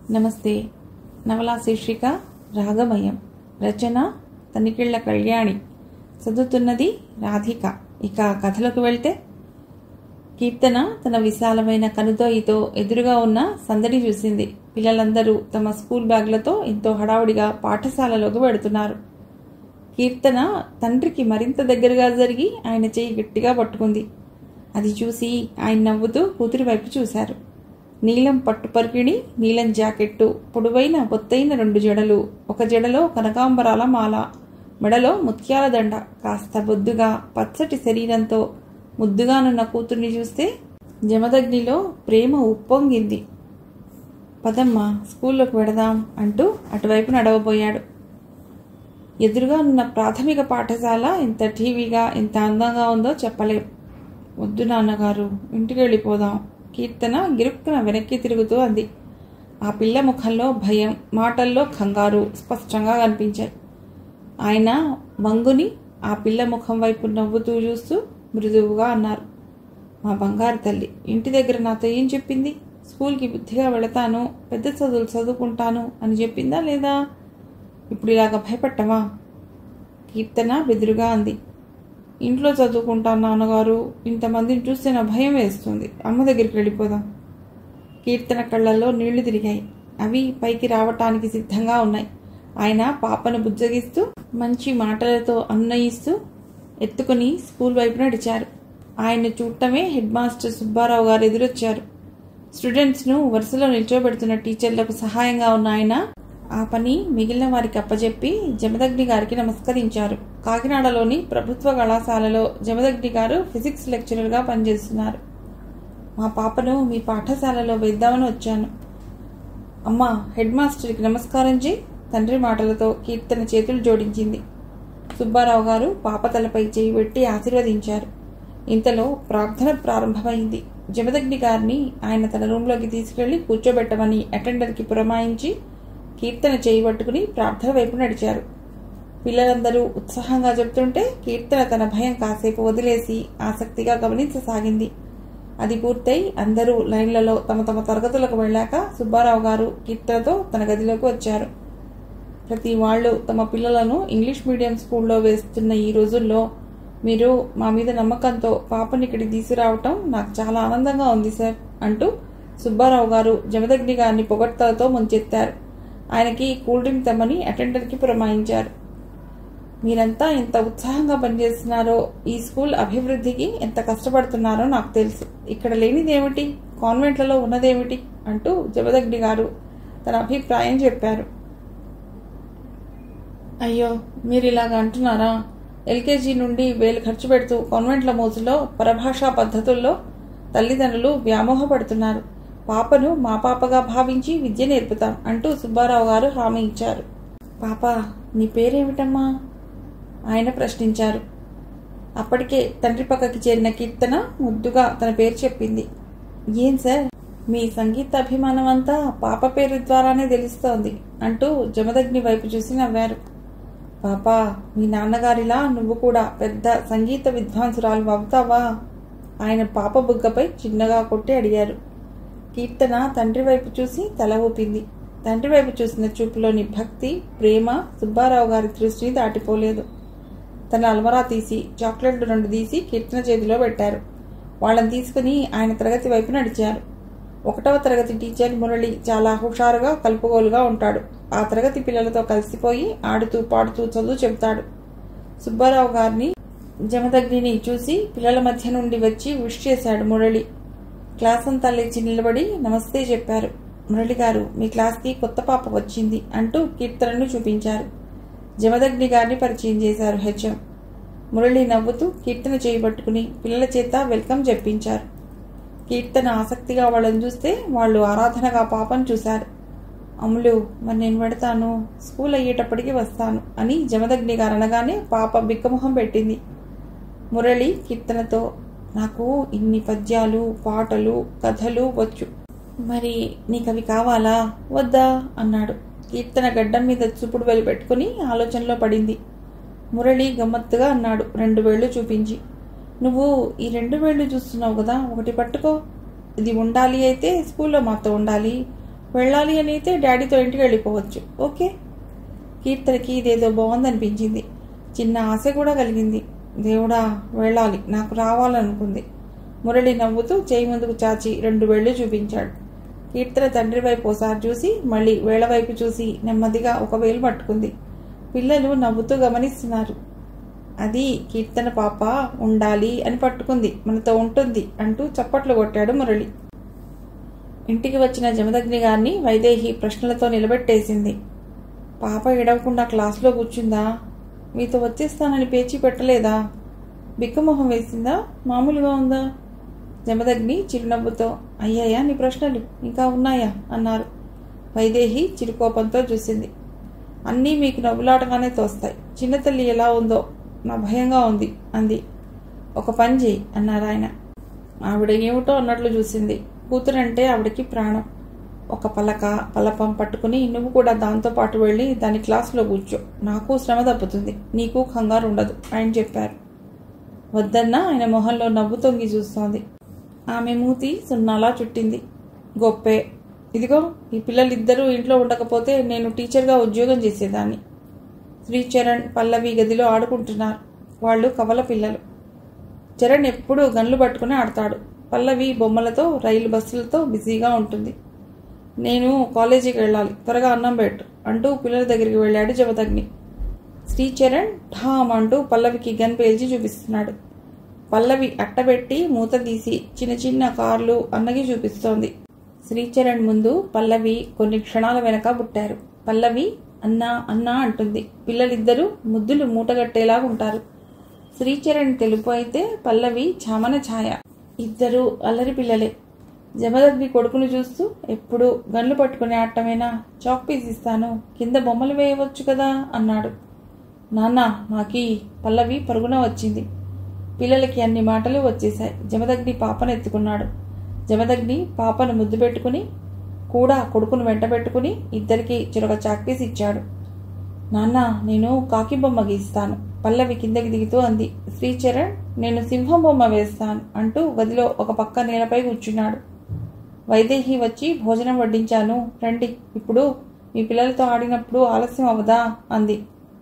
నమస్తే నవలా శీర్షిక రాగమయం రచన తనికిళ్ల కళ్యాణి చదువుతున్నది రాధిక ఇక కథలోకి వెళ్తే కీర్తన తన విశాలమైన కనుదోయితో ఎదురుగా ఉన్న సందడి చూసింది పిల్లలందరూ తమ స్కూల్ బ్యాగ్లతో ఎంతో హడావుడిగా పాఠశాలలోకి వెడుతున్నారు కీర్తన తండ్రికి మరింత దగ్గరగా జరిగి ఆయన చేయి గట్టిగా పట్టుకుంది అది చూసి ఆయన నవ్వుతూ కూతురి వైపు చూశారు నీలం పట్టుపరికిణి నీలం జాకెట్టు పొడవైన బొత్తైన రెండు జడలు ఒక జడలో కనకాంబరాల మాల మెడలో ముత్యాల దండ కాస్త బొద్దుగా పచ్చటి శరీరంతో ముద్దుగానున్న కూతుర్ని చూస్తే జమదగ్నిలో ప్రేమ ఉప్పొంగింది పదమ్మ స్కూల్లోకి వెడదాం అంటూ అటువైపు నడవబోయాడు ఎదురుగా ఉన్న ప్రాథమిక పాఠశాల ఎంత టీవీగా ఎంత అందంగా ఉందో చెప్పలేం వద్దు నాన్నగారు ఇంటికి వెళ్ళిపోదాం కీర్తన గిరుక్కున వెనక్కి తిరుగుతూ అంది ఆ పిల్ల ముఖంలో భయం మాటల్లో కంగారు స్పష్టంగా కనిపించాయి ఆయన వంగుని ఆ పిల్ల ముఖం వైపు నవ్వుతూ చూస్తూ మృదువుగా అన్నారు మా బంగారు తల్లి ఇంటి దగ్గర నాతో ఏం చెప్పింది స్కూల్కి బుద్ధిగా వెళతాను పెద్ద చదువులు చదువుకుంటాను అని చెప్పిందా లేదా ఇప్పుడు ఇలాగ భయపట్టమా కీర్తన బెదురుగా అంది ఇంట్లో చదువుకుంటాను నాన్నగారు ఇంతమందిని చూస్తే నా భయం వేస్తుంది అమ్మ దగ్గరికి వెళ్ళిపోదాం కీర్తన కళ్ళల్లో నీళ్లు తిరిగాయి అవి పైకి రావటానికి సిద్ధంగా ఉన్నాయి ఆయన పాపను బుజ్జగిస్తూ మంచి మాటలతో అన్నయిస్తూ ఎత్తుకుని స్కూల్ వైపు నడిచారు ఆయన్ని చూడటమే హెడ్ మాస్టర్ సుబ్బారావు గారు ఎదురొచ్చారు స్టూడెంట్స్ను వరుసలో నిల్చోబెడుతున్న టీచర్లకు సహాయంగా ఉన్న ఆయన ఆ పని మిగిలిన వారికి అప్పజెప్పి జమదగ్ని గారికి నమస్కరించారు కాకినాడలోని ప్రభుత్వ కళాశాలలో జమదగ్ని గారు ఫిజిక్స్ లెక్చరర్గా పనిచేస్తున్నారు మా పాపను మీ పాఠశాలలో వేద్దామని వచ్చాను అమ్మా హెడ్ మాస్టర్కి నమస్కారం చేయి తండ్రి మాటలతో కీర్తన చేతులు జోడించింది సుబ్బారావు గారు పాప తలపై చేయి పెట్టి ఆశీర్వదించారు ఇంతలో ప్రార్థన ప్రారంభమైంది జమదగ్ని గారిని ఆయన తన రూంలోకి తీసుకెళ్లి కూర్చోబెట్టమని అటెండర్కి పురమాయించి కీర్తన చేయి పట్టుకుని ప్రార్థన వైపు నడిచారు పిల్లలందరూ ఉత్సాహంగా చెబుతుంటే కీర్తన తన భయం కాసేపు వదిలేసి ఆసక్తిగా గమనించసాగింది అది పూర్తయి అందరూ లైన్లలో తమ తమ తరగతులకు వెళ్ళాక సుబ్బారావు గారు కీర్తనతో తన గదిలోకి వచ్చారు ప్రతి వాళ్ళు తమ పిల్లలను ఇంగ్లీష్ మీడియం స్కూల్లో వేస్తున్న ఈ రోజుల్లో మీరు మా మీద నమ్మకంతో పాపని ఇక్కడికి తీసుకురావటం నాకు చాలా ఆనందంగా ఉంది సార్ అంటూ సుబ్బారావు గారు జమదగ్ని గారిని పొగడ్తలతో ముంచెత్తారు ఆయనకి కూల్ డ్రింక్ తెమ్మని అటెండర్కి పురమాయించారు మీరంతా ఎంత ఉత్సాహంగా పనిచేస్తున్నారో ఈ స్కూల్ అభివృద్ధికి ఎంత కష్టపడుతున్నారో నాకు తెలుసు ఇక్కడ లేనిదేమిటి కాన్వెంట్లలో ఉన్నదేమిటి అంటూ జమదగ్ని గారు తన అభిప్రాయం చెప్పారు అయ్యో మీరు ఇలాగ అంటున్నారా ఎల్కేజీ నుండి వేలు ఖర్చు పెడుతూ కాన్వెంట్ల మోజులో పరభాషా పద్ధతుల్లో తల్లిదండ్రులు వ్యామోహపడుతున్నారు పాపను మా పాపగా భావించి విద్య నేర్పుతాం అంటూ సుబ్బారావు గారు హామీ ఇచ్చారు పాప నీ పేరేమిటమ్మా ఆయన ప్రశ్నించారు అప్పటికే తండ్రి పక్కకి చేరిన కీర్తన ముద్దుగా తన పేరు చెప్పింది ఏం సార్ మీ సంగీత అభిమానం అంతా పాప పేరు ద్వారానే తెలుస్తోంది అంటూ జమదగ్ని వైపు చూసి నవ్వారు పాపా మీ నాన్నగారిలా నువ్వు కూడా పెద్ద సంగీత విద్వాంసురాలు అవుతావా ఆయన పాప బుగ్గపై చిన్నగా కొట్టి అడిగారు కీర్తన తండ్రి వైపు చూసి తల ఊపింది తండ్రి వైపు చూసిన చూపులోని భక్తి ప్రేమ సుబ్బారావు గారి దృష్టిని దాటిపోలేదు తన అల్మరా తీసి చాక్లెట్లు రెండు తీసి కీర్తన చేతిలో పెట్టారు వాళ్ళని తీసుకుని ఆయన తరగతి వైపు నడిచారు ఒకటవ తరగతి టీచర్ మురళి చాలా హుషారుగా కలుపుగోలుగా ఉంటాడు ఆ తరగతి పిల్లలతో కలిసిపోయి ఆడుతూ పాడుతూ చదువు చెబుతాడు సుబ్బారావు గారిని జమదగ్నిని చూసి పిల్లల మధ్య నుండి వచ్చి విష్ చేశాడు మురళి క్లాస్ అంతా లేచి నిలబడి నమస్తే చెప్పారు మురళి గారు మీ క్లాస్కి కొత్త పాప వచ్చింది అంటూ కీర్తనను చూపించారు జమదగ్ని గారిని పరిచయం చేశారు హెచ్ఎం మురళి నవ్వుతూ కీర్తన చేయబట్టుకుని పిల్లల చేత వెల్కమ్ చెప్పించారు కీర్తన ఆసక్తిగా వాళ్ళని చూస్తే వాళ్ళు ఆరాధనగా పాపను చూశారు అమ్ములు మరి నేను పెడతాను స్కూల్ అయ్యేటప్పటికి వస్తాను అని జమదగ్ని గారు అనగానే పాప బిక్కమొహం పెట్టింది మురళి కీర్తనతో నాకు ఇన్ని పద్యాలు పాటలు కథలు వచ్చు మరి నీకు అవి కావాలా వద్దా అన్నాడు కీర్తన గడ్డం మీద చూపుడు వెళ్ళి పెట్టుకుని ఆలోచనలో పడింది మురళి గమ్మత్తుగా అన్నాడు రెండు వేళ్లు చూపించి నువ్వు ఈ రెండు వేళ్లు చూస్తున్నావు కదా ఒకటి పట్టుకో ఇది ఉండాలి అయితే స్కూల్లో మాతో ఉండాలి వెళ్ళాలి అని అయితే డాడీతో ఇంటికి వెళ్ళిపోవచ్చు ఓకే కీర్తనకి ఇదేదో బాగుందనిపించింది చిన్న ఆశ కూడా కలిగింది దేవుడా వెళ్ళాలి నాకు రావాలనుకుంది మురళి నవ్వుతూ చేయి ముందుకు చాచి రెండు వేళ్లు చూపించాడు కీర్తన తండ్రి వైపు ఒకసారి చూసి మళ్ళీ వేళ్ల వైపు చూసి నెమ్మదిగా ఒక వేలు పట్టుకుంది పిల్లలు నవ్వుతూ గమనిస్తున్నారు అది కీర్తన పాప ఉండాలి అని పట్టుకుంది మనతో ఉంటుంది అంటూ చప్పట్లు కొట్టాడు మురళి ఇంటికి వచ్చిన జమదగ్ని గారిని వైదేహి ప్రశ్నలతో నిలబెట్టేసింది పాప ఎడవకుండా క్లాస్లో కూర్చుందా మీతో వచ్చేస్తానని పేచి పెట్టలేదా బిక్కమొహం వేసిందా మామూలుగా ఉందా జమదగ్ని చిరునవ్వుతో అయ్యాయా నీ ప్రశ్నలు ఇంకా ఉన్నాయా అన్నారు వైదేహి చిరుకోపంతో చూసింది అన్నీ మీకు నవ్వులాటగానే తోస్తాయి చిన్న తల్లి ఎలా ఉందో నా భయంగా ఉంది అంది ఒక పని చేయి అన్నారు ఆయన ఆవిడ ఏమిటో అన్నట్లు చూసింది కూతురంటే ఆవిడకి ప్రాణం ఒక పలక పలపం పట్టుకుని నువ్వు కూడా దాంతో పాటు వెళ్ళి దాని క్లాసులో కూర్చో నాకు శ్రమ తప్పుతుంది నీకు కంగారు ఉండదు ఆయన చెప్పారు వద్దన్నా ఆయన మొహంలో నవ్వు తొంగి చూస్తోంది ఆమె మూతి సున్నాలా చుట్టింది గొప్పే ఇదిగో ఈ పిల్లలిద్దరూ ఇంట్లో ఉండకపోతే నేను టీచర్గా ఉద్యోగం చేసేదాన్ని శ్రీచరణ్ పల్లవి గదిలో ఆడుకుంటున్నారు వాళ్ళు కవల పిల్లలు చరణ్ ఎప్పుడూ గన్లు పట్టుకుని ఆడతాడు పల్లవి బొమ్మలతో రైలు బస్సులతో బిజీగా ఉంటుంది నేను కాలేజీకి వెళ్ళాలి త్వరగా అన్నం పెట్టు అంటూ పిల్లల దగ్గరికి వెళ్ళాడు జమదగ్ని శ్రీచరణ్ ఠామ్ అంటూ పల్లవికి గన్ పేల్చి చూపిస్తున్నాడు పల్లవి అట్టబెట్టి మూత తీసి చిన్న చిన్న కార్లు అన్నకి చూపిస్తోంది శ్రీచరణ్ ముందు పల్లవి కొన్ని క్షణాల వెనక పుట్టారు పల్లవి అన్నా అన్నా అంటుంది పిల్లలిద్దరూ ముద్దులు మూటగట్టేలాగా ఉంటారు శ్రీచరణ్ తెలుపు అయితే పల్లవి చామన ఛాయ ఇద్దరు అల్లరి పిల్లలే జమదగ్ని కొడుకును చూస్తూ ఎప్పుడు గన్లు పట్టుకుని ఆడటమేనా చాక్ పీస్ ఇస్తాను కింద బొమ్మలు వేయవచ్చు కదా అన్నాడు నాన్న నాకీ పల్లవి పరుగున వచ్చింది పిల్లలకి అన్ని మాటలు వచ్చేశాయి జమదగ్ని పాపను ఎత్తుకున్నాడు జమదగ్ని పాపను ముద్దు పెట్టుకుని కూడా కొడుకును వెంట పెట్టుకుని ఇద్దరికి చిరొక చాక్పీస్ ఇచ్చాడు నాన్న నేను కాకి బొమ్మ గీస్తాను పల్లవి కిందకి దిగుతూ అంది శ్రీచరణ్ నేను సింహం బొమ్మ వేస్తాను అంటూ గదిలో ఒక పక్క నేలపై కూర్చున్నాడు వైదేహి వచ్చి భోజనం వడ్డించాను రండి ఇప్పుడు మీ పిల్లలతో ఆడినప్పుడు ఆలస్యం అవదా అంది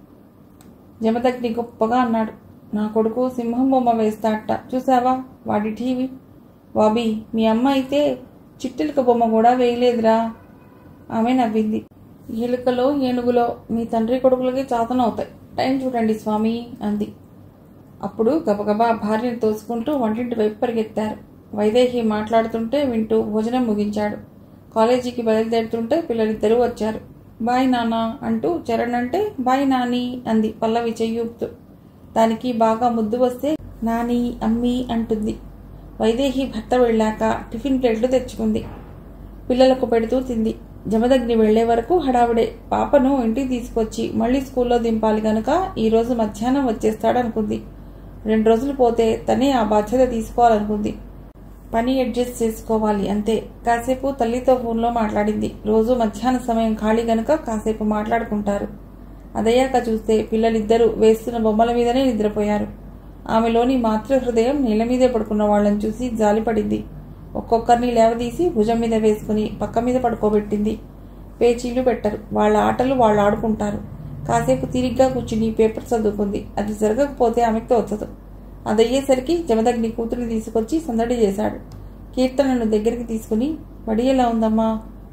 జమదగ్ని గొప్పగా అన్నాడు నా కొడుకు సింహం బొమ్మ వేస్తాడట చూసావా వాడి టీవీ బాబీ మీ అమ్మ అయితే చిట్టెలుక బొమ్మ కూడా వేయలేదురా ఆమె నవ్వింది ఎలుకలో ఏనుగులో మీ తండ్రి కొడుకులకి చాతనవుతాయి టైం చూడండి స్వామి అంది అప్పుడు గబగబా భార్యను తోసుకుంటూ వంటింటి వైపు పరిగెత్తారు వైదేహి మాట్లాడుతుంటే వింటూ భోజనం ముగించాడు కాలేజీకి బయలుదేరుతుంటే పిల్లలిద్దరూ వచ్చారు బాయ్ నాన్న అంటూ చరణ్ అంటే బాయ్ నాని అంది పల్లవి చెయ్యూపుతూ దానికి బాగా ముద్దు వస్తే నాని అమ్మి అంటుంది వైదేహి భర్త వెళ్ళాక టిఫిన్ ప్లేట్లు తెచ్చుకుంది పిల్లలకు పెడుతూ తింది జమదగ్ని వెళ్లే వరకు హడావిడే పాపను ఇంటికి తీసుకొచ్చి మళ్ళీ స్కూల్లో దింపాలి గనుక ఈరోజు మధ్యాహ్నం వచ్చేస్తాడనుకుంది రెండు రోజులు పోతే తనే ఆ బాధ్యత తీసుకోవాలనుకుంది పని అడ్జస్ట్ చేసుకోవాలి అంతే కాసేపు తల్లితో ఫోన్లో మాట్లాడింది రోజు మధ్యాహ్న సమయం ఖాళీ గనుక కాసేపు మాట్లాడుకుంటారు అదయ్యాక చూస్తే పిల్లలిద్దరూ వేస్తున్న బొమ్మల మీదనే నిద్రపోయారు ఆమెలోని మాతృహృదయం నేల మీదే పడుకున్న వాళ్ళని చూసి జాలిపడింది ఒక్కొక్కరిని లేవదీసి భుజం మీద వేసుకుని పక్క మీద పడుకోబెట్టింది పేచీలు పెట్టరు వాళ్ళ ఆటలు వాళ్ళు ఆడుకుంటారు కాసేపు తీరిగ్గా కూర్చుని పేపర్ చదువుకుంది అది జరగకపోతే ఆమెకు తోచదు అదయ్యేసరికి జమదగ్ని కూతురిని తీసుకొచ్చి సందడి చేశాడు కీర్తనను దగ్గరికి తీసుకుని బడి ఎలా ఉందమ్మా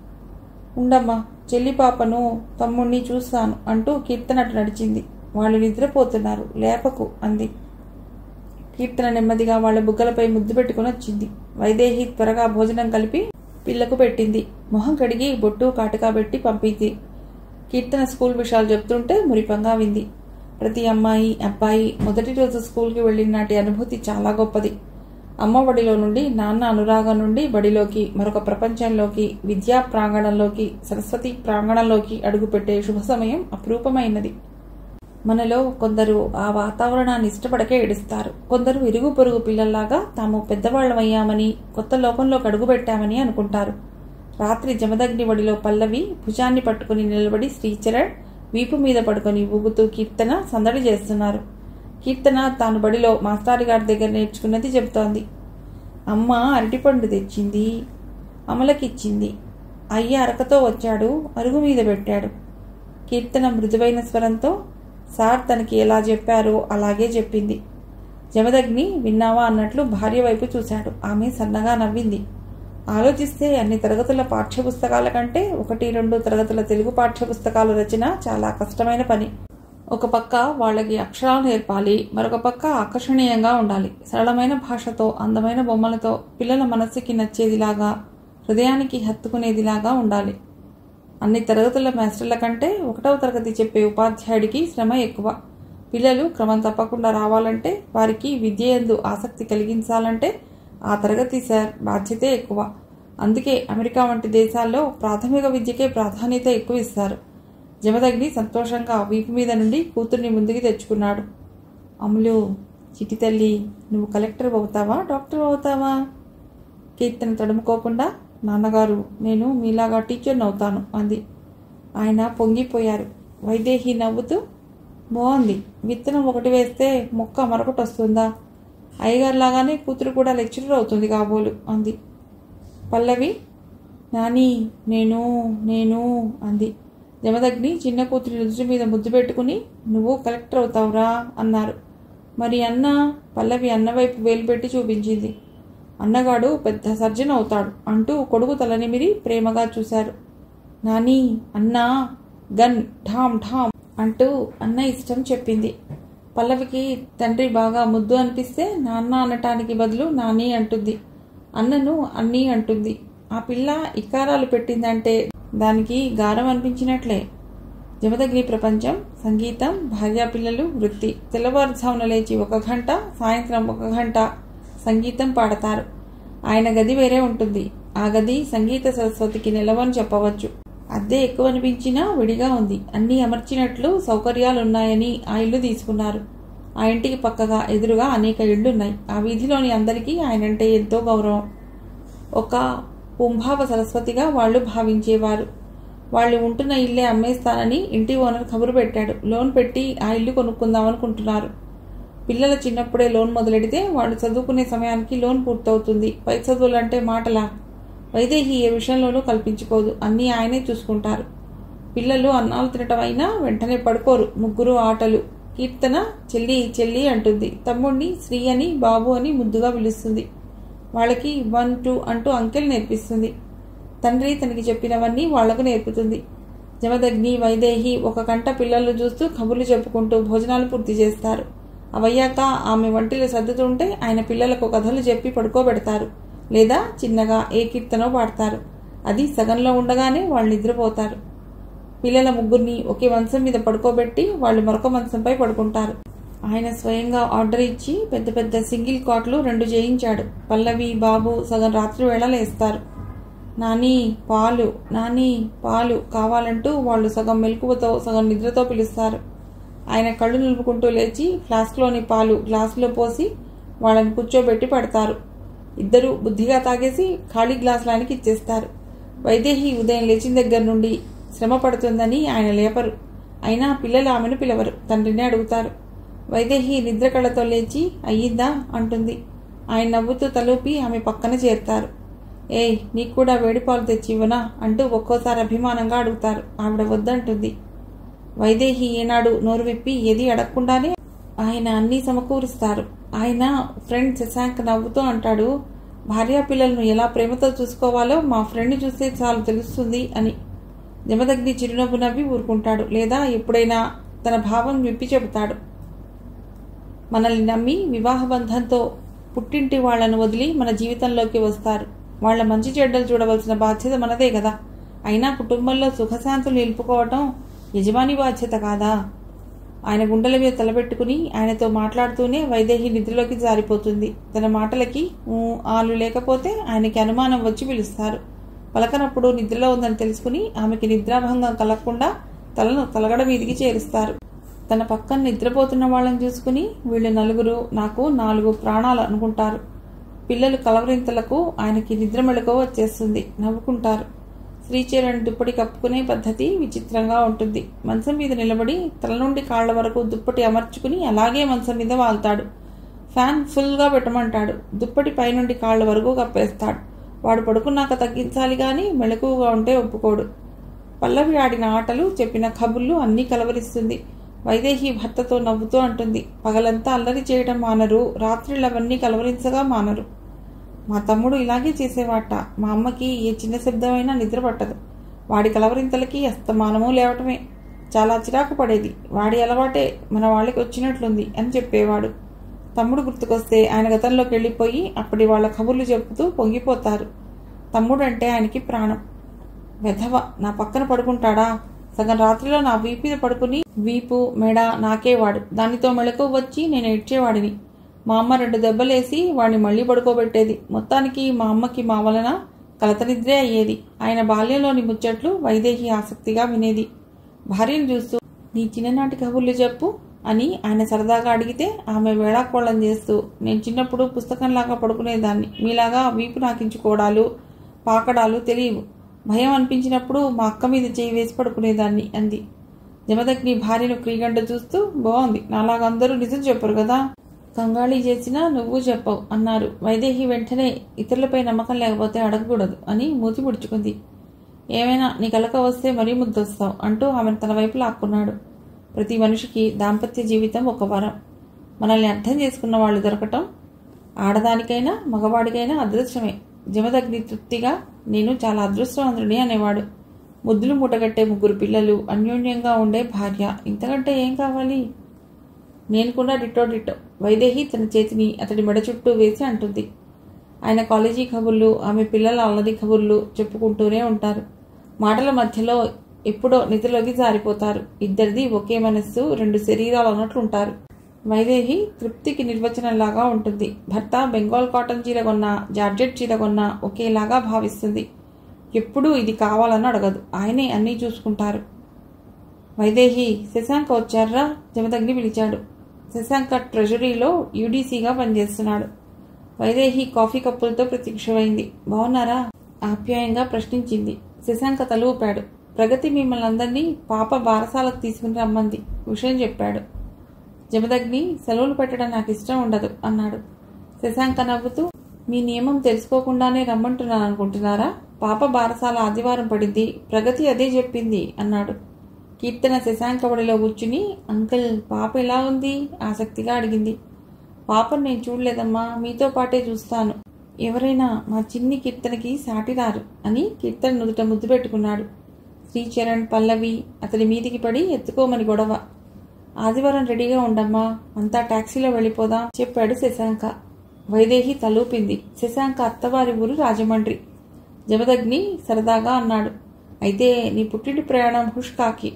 ఉండమ్మా చెల్లి పాపను తమ్ముణ్ణి చూస్తాను అంటూ కీర్తన అటు నడిచింది వాళ్ళు నిద్రపోతున్నారు లేపకు అంది కీర్తన నెమ్మదిగా వాళ్ళ బుగ్గలపై ముద్దు పెట్టుకుని వచ్చింది వైదేహి త్వరగా భోజనం కలిపి పిల్లకు పెట్టింది మొహం కడిగి బొట్టు కాటకా పెట్టి పంపింది కీర్తన స్కూల్ విషయాలు చెప్తుంటే మురిపంగా వింది ప్రతి అమ్మాయి అబ్బాయి మొదటి రోజు స్కూల్కి వెళ్ళిన నాటి అనుభూతి చాలా గొప్పది అమ్మ బడిలో నుండి నాన్న అనురాగం నుండి బడిలోకి మరొక ప్రపంచంలోకి విద్యా ప్రాంగణంలోకి సరస్వతి ప్రాంగణంలోకి అడుగుపెట్టే శుభ సమయం అపురూపమైనది మనలో కొందరు ఆ వాతావరణాన్ని ఇష్టపడకే ఏడుస్తారు కొందరు ఇరుగు పొరుగు పిల్లల్లాగా తాము పెద్దవాళ్లమయ్యామని కొత్త లోకంలోకి అడుగుపెట్టామని అనుకుంటారు రాత్రి జమదగ్ని వడిలో పల్లవి భుజాన్ని పట్టుకుని నిలబడి శ్రీచరణ్ వీపు మీద పడుకొని ఊగుతూ కీర్తన సందడి చేస్తున్నారు కీర్తన తాను బడిలో మాస్టారి గారి దగ్గర నేర్చుకున్నది చెబుతోంది అమ్మ అరటిపండు తెచ్చింది అమలకిచ్చింది అయ్య అరకతో వచ్చాడు అరుగు మీద పెట్టాడు కీర్తన మృదువైన స్వరంతో సార్ తనకి ఎలా చెప్పారో అలాగే చెప్పింది జమదగ్ని విన్నావా అన్నట్లు భార్య వైపు చూశాడు ఆమె సన్నగా నవ్వింది ఆలోచిస్తే అన్ని తరగతుల పాఠ్యపుస్తకాల కంటే ఒకటి రెండు తరగతుల తెలుగు పాఠ్యపుస్తకాల రచన చాలా కష్టమైన పని ఒక పక్క వాళ్ళకి అక్షరాలు నేర్పాలి మరొక పక్క ఆకర్షణీయంగా ఉండాలి సరళమైన భాషతో అందమైన బొమ్మలతో పిల్లల మనస్సుకి నచ్చేదిలాగా హృదయానికి హత్తుకునేదిలాగా ఉండాలి అన్ని తరగతుల మాస్టర్ల కంటే ఒకటవ తరగతి చెప్పే ఉపాధ్యాయుడికి శ్రమ ఎక్కువ పిల్లలు క్రమం తప్పకుండా రావాలంటే వారికి విద్య యందు ఆసక్తి కలిగించాలంటే ఆ తరగతి సార్ బాధ్యతే ఎక్కువ అందుకే అమెరికా వంటి దేశాల్లో ప్రాథమిక విద్యకే ప్రాధాన్యత ఎక్కువ ఇస్తారు జమదగ్ని సంతోషంగా వీపు మీద నుండి కూతుర్ని ముందుకి తెచ్చుకున్నాడు అమ్ములు చిటి తల్లి నువ్వు కలెక్టర్ అవుతావా డాక్టర్ అవుతావా కీర్తన తడుముకోకుండా నాన్నగారు నేను మీలాగా టీచర్ని అవుతాను అంది ఆయన పొంగిపోయారు వైదేహి నవ్వుతూ బాగుంది విత్తనం ఒకటి వేస్తే మొక్క మరొకటి వస్తుందా అయ్యగారు లాగానే కూతురు కూడా లెక్చరర్ అవుతుంది కాబోలు అంది పల్లవి నాని నేను నేను అంది జమదగ్ని చిన్న కూతురి నుదుటి మీద ముద్దు పెట్టుకుని నువ్వు కలెక్టర్ అవుతావురా అన్నారు మరి అన్న పల్లవి అన్న వైపు వేలు పెట్టి చూపించింది అన్నగాడు పెద్ద సర్జన్ అవుతాడు అంటూ కొడుకు తలనిమిరి ప్రేమగా చూశారు నాని అన్నా గన్ ఢామ్ ఢామ్ అంటూ అన్న ఇష్టం చెప్పింది పల్లవికి తండ్రి బాగా ముద్దు అనిపిస్తే నాన్న అనటానికి బదులు నాని అంటుంది అన్నను అన్నీ అంటుంది ఆ పిల్ల ఇకారాలు పెట్టిందంటే దానికి గారం అనిపించినట్లే జమదగ్ని ప్రపంచం సంగీతం భార్యాపిల్లలు వృత్తి తెల్లవారుజామున లేచి ఒక గంట సాయంత్రం ఒక గంట సంగీతం పాడతారు ఆయన గది వేరే ఉంటుంది ఆ గది సంగీత సరస్వతికి నిలవని చెప్పవచ్చు అద్దె ఎక్కువ అనిపించినా విడిగా ఉంది అన్నీ అమర్చినట్లు సౌకర్యాలున్నాయని ఆ ఇల్లు తీసుకున్నారు ఆ ఇంటికి పక్కగా ఎదురుగా అనేక ఇళ్లున్నాయి ఆ వీధిలోని అందరికీ ఆయనంటే ఎంతో గౌరవం ఒక పుంభావ సరస్వతిగా వాళ్ళు భావించేవారు వాళ్ళు ఉంటున్న ఇల్లే అమ్మేస్తానని ఇంటి ఓనర్ కబురు పెట్టాడు లోన్ పెట్టి ఆ ఇల్లు కొనుక్కుందామనుకుంటున్నారు పిల్లల చిన్నప్పుడే లోన్ మొదలెడితే వాళ్ళు చదువుకునే సమయానికి లోన్ పూర్తవుతుంది పై చదువులంటే మాటలా వైదేహి ఏ విషయంలోనూ కల్పించుకోదు అన్నీ ఆయనే చూసుకుంటారు పిల్లలు అన్నాలు తినటం అయినా వెంటనే పడుకోరు ముగ్గురు ఆటలు కీర్తన చెల్లి చెల్లి అంటుంది తమ్ముడిని శ్రీ అని బాబు అని ముద్దుగా పిలుస్తుంది వాళ్ళకి వన్ టూ అంటూ అంకెలు నేర్పిస్తుంది తండ్రి తనకి చెప్పినవన్నీ వాళ్లకు నేర్పుతుంది జమదగ్ని వైదేహి ఒక కంట పిల్లలు చూస్తూ కబుర్లు చెప్పుకుంటూ భోజనాలు పూర్తి చేస్తారు అవయ్యాక ఆమె వంటిలో సర్దుతుంటే ఆయన పిల్లలకు కథలు చెప్పి పడుకోబెడతారు లేదా చిన్నగా ఏ కీర్తనో పాడతారు అది సగంలో ఉండగానే వాళ్ళు నిద్రపోతారు పిల్లల ముగ్గురిని ఒకే మంచం మీద పడుకోబెట్టి వాళ్ళు మరొక మంచంపై పడుకుంటారు ఆయన స్వయంగా ఆర్డర్ ఇచ్చి పెద్ద పెద్ద సింగిల్ కాట్లు రెండు చేయించాడు పల్లవి బాబు సగం రాత్రి వేళ లేస్తారు నాని పాలు నాని పాలు కావాలంటూ వాళ్ళు సగం మెలకువతో సగం నిద్రతో పిలుస్తారు ఆయన కళ్ళు నిలుపుకుంటూ లేచి ఫ్లాస్క్లోని పాలు గ్లాసులో పోసి వాళ్ళని కూర్చోబెట్టి పడతారు ఇద్దరు బుద్ధిగా తాగేసి ఖాళీ గ్లాసులానికి ఇచ్చేస్తారు వైదేహి ఉదయం లేచిన దగ్గర నుండి శ్రమ పడుతుందని ఆయన లేపరు అయినా పిల్లలు ఆమెను పిలవరు తండ్రిని అడుగుతారు వైదేహి నిద్ర కళ్ళతో లేచి అయ్యిందా అంటుంది ఆయన నవ్వుతూ తలూపి ఆమె పక్కన చేరుతారు ఏయ్ నీకు కూడా వేడిపాలు తెచ్చి ఇవ్వనా అంటూ ఒక్కోసారి అభిమానంగా అడుగుతారు ఆవిడ వద్దంటుంది వైదేహి ఏనాడు నోరు విప్పి ఏది అడగకుండానే ఆయన అన్నీ సమకూరుస్తారు ఆయన ఫ్రెండ్ శశాంక్ నవ్వుతూ అంటాడు భార్యా పిల్లలను ఎలా ప్రేమతో చూసుకోవాలో మా ఫ్రెండ్ని చూస్తే చాలు తెలుస్తుంది అని జమదగ్ని చిరునవ్వు నవ్వి ఊరుకుంటాడు లేదా ఎప్పుడైనా తన భావం విప్పి చెబుతాడు మనల్ని నమ్మి వివాహ బంధంతో పుట్టింటి వాళ్లను వదిలి మన జీవితంలోకి వస్తారు వాళ్ల మంచి చెడ్డలు చూడవలసిన బాధ్యత మనదే కదా అయినా కుటుంబంలో సుఖశాంతులు నిలుపుకోవటం యజమాని బాధ్యత కాదా ఆయన గుండెల మీద తలపెట్టుకుని ఆయనతో మాట్లాడుతూనే వైదేహి నిద్రలోకి జారిపోతుంది తన మాటలకి ఊ, ఆలు లేకపోతే ఆయనకి అనుమానం వచ్చి పిలుస్తారు పలకనప్పుడు నిద్రలో ఉందని తెలుసుకుని ఆమెకి నిద్రాభంగం కలగకుండా తలను తలగడ మీదికి చేరుస్తారు తన పక్కన నిద్రపోతున్న వాళ్ళని చూసుకుని వీళ్ళు నలుగురు నాకు నాలుగు ప్రాణాలు అనుకుంటారు పిల్లలు కలవరింతలకు ఆయనకి నిద్ర మెళకువ వచ్చేస్తుంది నవ్వుకుంటారు శ్రీచరణ్ దుప్పటి కప్పుకునే పద్ధతి విచిత్రంగా ఉంటుంది మంచం మీద నిలబడి తల నుండి కాళ్ల వరకు దుప్పటి అమర్చుకుని అలాగే మంచం మీద వాళ్తాడు ఫ్యాన్ ఫుల్గా పెట్టమంటాడు దుప్పటి పైనుండి కాళ్ల వరకు కప్పేస్తాడు వాడు పడుకున్నాక తగ్గించాలి కానీ మెలకువగా ఉంటే ఒప్పుకోడు పల్లవి ఆడిన ఆటలు చెప్పిన కబుర్లు అన్నీ కలవరిస్తుంది వైదేహి భర్తతో నవ్వుతూ అంటుంది పగలంతా అల్లరి చేయడం మానరు రాత్రిళ్ళు అవన్నీ కలవరించగా మానరు మా తమ్ముడు ఇలాగే చేసేవాట మా అమ్మకి ఏ చిన్న శబ్దమైనా నిద్ర పట్టదు వాడి కలవరింతలకి అస్తమానము లేవటమే చాలా చిరాకు పడేది వాడి అలవాటే మన వాళ్ళకి వచ్చినట్లుంది అని చెప్పేవాడు తమ్ముడు గుర్తుకొస్తే ఆయన గతంలోకి వెళ్ళిపోయి అప్పటి వాళ్ళ కబుర్లు చెబుతూ పొంగిపోతారు తమ్ముడు అంటే ఆయనకి ప్రాణం వెధవ నా పక్కన పడుకుంటాడా సగం రాత్రిలో నా వీపు మీద పడుకుని వీపు మెడ నాకేవాడు దానితో మెళకు వచ్చి నేను ఏడ్చేవాడిని మా అమ్మ రెండు దెబ్బలేసి వాడిని మళ్ళీ పడుకోబెట్టేది మొత్తానికి మా అమ్మకి మా వలన కలత నిద్రే అయ్యేది ఆయన బాల్యంలోని ముచ్చట్లు వైదేహి ఆసక్తిగా వినేది భార్యను చూస్తూ నీ చిన్ననాటి కబుర్లు చెప్పు అని ఆయన సరదాగా అడిగితే ఆమె వేళాకోళం చేస్తూ నేను చిన్నప్పుడు పుస్తకంలాగా పడుకునేదాన్ని మీలాగా వీపు నాకించుకోవడాలు పాకడాలు తెలియవు భయం అనిపించినప్పుడు మా అక్క మీద చేయి వేసి పడుకునేదాన్ని అంది జమదగ్ని భార్యను క్రీగంట చూస్తూ బాగుంది నాలాగా అందరూ నిజం చెప్పరు కదా కంగాళీ చేసినా నువ్వు చెప్పవు అన్నారు వైదేహి వెంటనే ఇతరులపై నమ్మకం లేకపోతే అడగకూడదు అని మూతి ముడుచుకుంది ఏమైనా నీ కలక వస్తే మరీ ముద్దొస్తావు అంటూ ఆమెను తన వైపు లాక్కున్నాడు ప్రతి మనిషికి దాంపత్య జీవితం ఒక వరం మనల్ని అర్థం చేసుకున్న వాళ్ళు దొరకటం ఆడదానికైనా మగవాడికైనా అదృష్టమే జమదగ్ని తృప్తిగా నేను చాలా అదృష్టవంతుడిని అనేవాడు ముద్దులు మూటగట్టే ముగ్గురు పిల్లలు అన్యోన్యంగా ఉండే భార్య ఇంతకంటే ఏం కావాలి నేను కూడా డిట్టో డిట్టో వైదేహి తన చేతిని అతడి మెడ చుట్టూ వేసి అంటుంది ఆయన కాలేజీ కబుర్లు ఆమె పిల్లల అల్లరి కబుర్లు చెప్పుకుంటూనే ఉంటారు మాటల మధ్యలో ఎప్పుడో నిధులోకి జారిపోతారు ఇద్దరిది ఒకే మనస్సు రెండు శరీరాలు అన్నట్లుంటారు వైదేహి తృప్తికి నిర్వచనంలాగా ఉంటుంది భర్త బెంగాల్ కాటన్ చీర కొన్నా జార్జెట్ చీర కొన్నా ఒకేలాగా భావిస్తుంది ఎప్పుడూ ఇది కావాలని అడగదు ఆయనే అన్నీ చూసుకుంటారు వైదేహి శశాంక వచ్చారా జమదగ్ని పిలిచాడు శశాంక ట్రెజరీలో యూడీసీగా పనిచేస్తున్నాడు వైదేహి కాఫీ కప్పులతో ప్రత్యక్షమైంది బాగున్నారా ఆప్యాయంగా ప్రశ్నించింది శశాంక తల ఊపాడు ప్రగతి మిమ్మల్ని అందరినీ పాప బారసాలకు తీసుకుని రమ్మంది విషయం చెప్పాడు జమదగ్ని సెలవులు పెట్టడం నాకు ఇష్టం ఉండదు అన్నాడు శశాంక నవ్వుతూ మీ నియమం తెలుసుకోకుండానే రమ్మంటున్నాను అనుకుంటున్నారా పాప బారసాల ఆదివారం పడింది ప్రగతి అదే చెప్పింది అన్నాడు కీర్తన శశాంక బడిలో కూర్చుని అంకుల్ పాప ఎలా ఉంది ఆసక్తిగా అడిగింది పాపను నేను చూడలేదమ్మా మీతో పాటే చూస్తాను ఎవరైనా మా చిన్ని కీర్తనకి సాటిరారు అని కీర్తన నుదుట ముద్దు పెట్టుకున్నాడు శ్రీచరణ్ పల్లవి అతని మీదికి పడి ఎత్తుకోమని గొడవ ఆదివారం రెడీగా ఉండమ్మా అంతా టాక్సీలో వెళ్ళిపోదాం చెప్పాడు శశాంక వైదేహి తలూపింది శశాంక అత్తవారి ఊరు రాజమండ్రి జమదగ్ని సరదాగా అన్నాడు అయితే నీ పుట్టింటి ప్రయాణం హుష్కాకి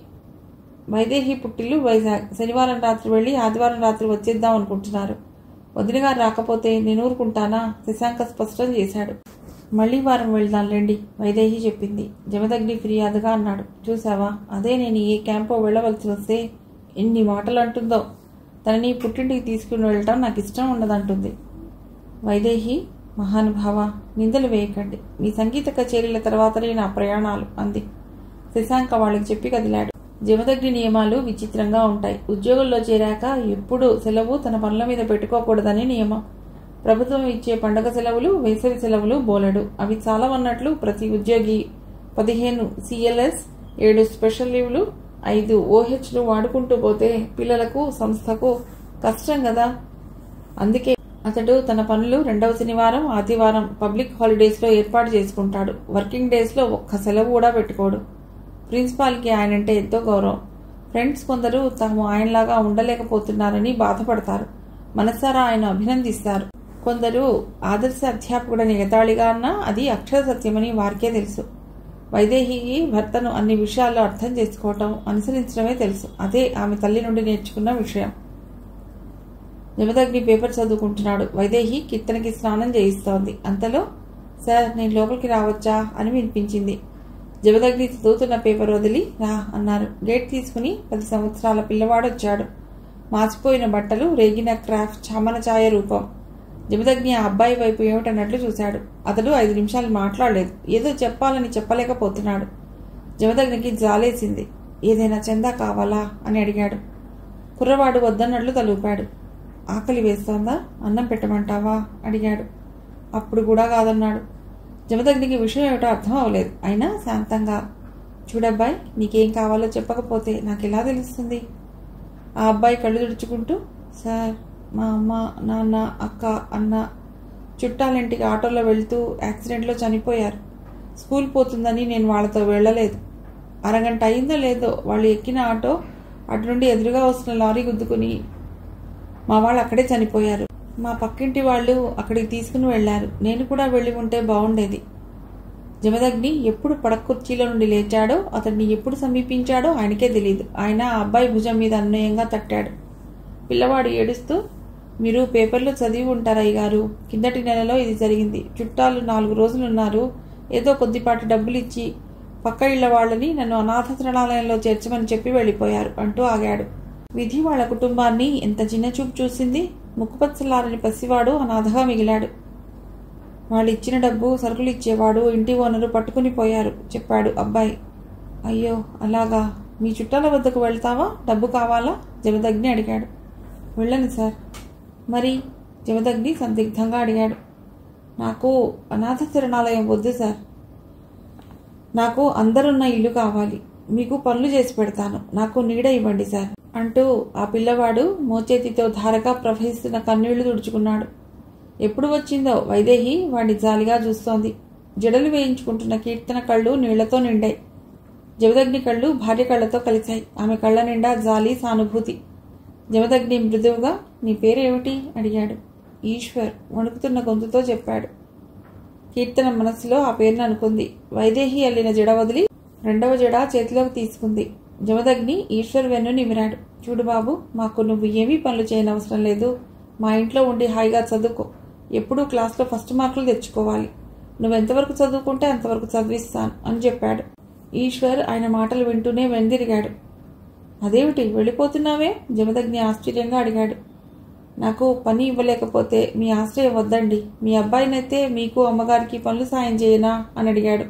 వైదేహి పుట్టిల్లు వైజాగ్ శనివారం రాత్రి వెళ్ళి ఆదివారం రాత్రి వచ్చేద్దాం అనుకుంటున్నారు వదిన గారు రాకపోతే నేను ఊరుకుంటానా శశాంక స్పష్టం చేశాడు మళ్ళీ వారం వెళ్దాంలేండి వైదేహి చెప్పింది జమదగ్ని ఫిర్యాదుగా అన్నాడు చూసావా అదే నేను ఏ క్యాంపో వెళ్ళవలసి వస్తే ఎన్ని మాటలు అంటుందో తనని పుట్టింటికి తీసుకుని వెళ్ళటం నాకు ఇష్టం ఉండదంటుంది వైదేహి మహానుభావ నిందలు వేయకండి మీ సంగీత కచేరీల తర్వాతనే నా ప్రయాణాలు అంది శశాంక వాళ్ళకి చెప్పి కదిలాడు జమదగ్ని నియమాలు విచిత్రంగా ఉంటాయి ఉద్యోగంలో చేరాక ఎప్పుడు సెలవు తన పనుల మీద పెట్టుకోకూడదని నియమం ప్రభుత్వం ఇచ్చే పండగ సెలవులు వేసవి సెలవులు బోలెడు అవి చాలవన్నట్లు ప్రతి ఉద్యోగి పదిహేను సిఎల్ఎస్ ఏడు స్పెషల్ లీవ్లు ఐదు ఓహెచ్లు వాడుకుంటూ పోతే పిల్లలకు సంస్థకు కష్టం కదా అందుకే అతడు తన పనులు రెండవ శనివారం ఆదివారం పబ్లిక్ హాలిడేస్లో ఏర్పాటు చేసుకుంటాడు వర్కింగ్ డేస్లో ఒక్క సెలవు కూడా పెట్టుకోడు ప్రిన్సిపాల్కి ఆయనంటే ఎంతో గౌరవం ఫ్రెండ్స్ కొందరు తాము ఆయనలాగా ఉండలేకపోతున్నారని బాధపడతారు మనసారా ఆయన అభినందిస్తారు కొందరు ఆదర్శ అధ్యాపకుడని ఎగతాళిగా అన్నా అది అక్షర సత్యమని వారికే తెలుసు వైదేహికి భర్తను అన్ని విషయాల్లో అర్థం చేసుకోవటం అనుసరించడమే తెలుసు అదే ఆమె తల్లి నుండి నేర్చుకున్న విషయం జమదగ్ని పేపర్ చదువుకుంటున్నాడు వైదేహి కీర్తనకి స్నానం చేయిస్తోంది అంతలో సార్ నేను లోపలికి రావచ్చా అని వినిపించింది జమదగ్ని చదువుతున్న పేపర్ వదిలి రా అన్నారు గేట్ తీసుకుని పది సంవత్సరాల పిల్లవాడు వచ్చాడు మాసిపోయిన బట్టలు రేగిన క్రాఫ్ట్ చామన ఛాయ రూపం జమదగ్ని ఆ అబ్బాయి వైపు ఏమిటన్నట్లు చూశాడు అతడు ఐదు నిమిషాలు మాట్లాడలేదు ఏదో చెప్పాలని చెప్పలేకపోతున్నాడు జమదగ్నికి జాలేసింది ఏదైనా చందా కావాలా అని అడిగాడు కుర్రవాడు వద్దన్నట్లు తలూపాడు ఆకలి వేస్తోందా అన్నం పెట్టమంటావా అడిగాడు అప్పుడు కూడా కాదన్నాడు జమదగ్నికి విషయం ఏమిటో అర్థం అవ్వలేదు అయినా శాంతంగా చూడబ్బాయి నీకేం కావాలో చెప్పకపోతే నాకు ఎలా తెలుస్తుంది ఆ అబ్బాయి కళ్ళు తుడుచుకుంటూ సార్ మా అమ్మ నాన్న అక్క అన్న చుట్టాలింటికి ఆటోలో వెళ్తూ యాక్సిడెంట్లో చనిపోయారు స్కూల్ పోతుందని నేను వాళ్ళతో వెళ్ళలేదు అరగంట అయిందో లేదో వాళ్ళు ఎక్కిన ఆటో అటు నుండి ఎదురుగా వస్తున్న లారీ గుద్దుకుని మా వాళ్ళు అక్కడే చనిపోయారు మా పక్కింటి వాళ్ళు అక్కడికి తీసుకుని వెళ్లారు నేను కూడా వెళ్ళి ఉంటే బాగుండేది జమదగ్ని ఎప్పుడు పడక కుర్చీలో నుండి లేచాడో అతన్ని ఎప్పుడు సమీపించాడో ఆయనకే తెలియదు ఆయన ఆ అబ్బాయి భుజం మీద అన్వయంగా తట్టాడు పిల్లవాడు ఏడుస్తూ మీరు పేపర్లో చదివి ఉంటారు అయ్యగారు కిందటి నెలలో ఇది జరిగింది చుట్టాలు నాలుగు రోజులు ఉన్నారు ఏదో కొద్దిపాటి డబ్బులు ఇచ్చి పక్క ఇళ్ల వాళ్ళని నన్ను అనాథ శరణాలయంలో చేర్చమని చెప్పి వెళ్ళిపోయారు అంటూ ఆగాడు విధి వాళ్ళ కుటుంబాన్ని ఎంత చిన్న చూపు చూసింది ముక్కుపచ్చలారని పసివాడు అనాథగా మిగిలాడు వాళ్ళు ఇచ్చిన డబ్బు సరుకులు ఇచ్చేవాడు ఇంటి ఓనరు పట్టుకుని పోయారు చెప్పాడు అబ్బాయి అయ్యో అలాగా మీ చుట్టాల వద్దకు వెళ్తావా డబ్బు కావాలా జమదగ్ని అడిగాడు వెళ్ళను సార్ మరి జమదగ్ని సందిగ్ధంగా అడిగాడు నాకు అనాథ శరణాలయం వద్దు సార్ నాకు అందరున్న ఇల్లు కావాలి మీకు పనులు చేసి పెడతాను నాకు నీడ ఇవ్వండి సార్ అంటూ ఆ పిల్లవాడు మోచేతితో ధారగా ప్రవహిస్తున్న కన్నీళ్లు తుడుచుకున్నాడు ఎప్పుడు వచ్చిందో వైదేహి వాడిని జాలిగా చూస్తోంది జడలు వేయించుకుంటున్న కీర్తన కళ్ళు నీళ్లతో నిండాయి జమదగ్ని కళ్ళు భార్య కళ్ళతో కలిశాయి ఆమె కళ్ళ నిండా జాలి సానుభూతి జమదగ్ని మృదువుగా నీ పేరేమిటి అడిగాడు ఈశ్వర్ వణుకుతున్న గొంతుతో చెప్పాడు కీర్తన మనసులో ఆ పేరును అనుకుంది వైదేహి అల్లిన జడ వదిలి రెండవ జడ చేతిలోకి తీసుకుంది జమదగ్ని ఈశ్వర్ వెన్ను నిమిరాడు చూడు బాబు మాకు నువ్వు ఏమీ పనులు చేయనవసరం లేదు మా ఇంట్లో ఉండి హాయిగా చదువుకో ఎప్పుడూ క్లాస్లో ఫస్ట్ మార్కులు తెచ్చుకోవాలి నువ్వు ఎంతవరకు చదువుకుంటే అంతవరకు చదివిస్తాను అని చెప్పాడు ఈశ్వర్ ఆయన మాటలు వింటూనే వెందిరిగాడు అదేమిటి వెళ్ళిపోతున్నావే జమదగ్ని ఆశ్చర్యంగా అడిగాడు నాకు పని ఇవ్వలేకపోతే మీ ఆశ్రయం వద్దండి మీ అబ్బాయినైతే మీకు అమ్మగారికి పనులు సాయం చేయనా అని అడిగాడు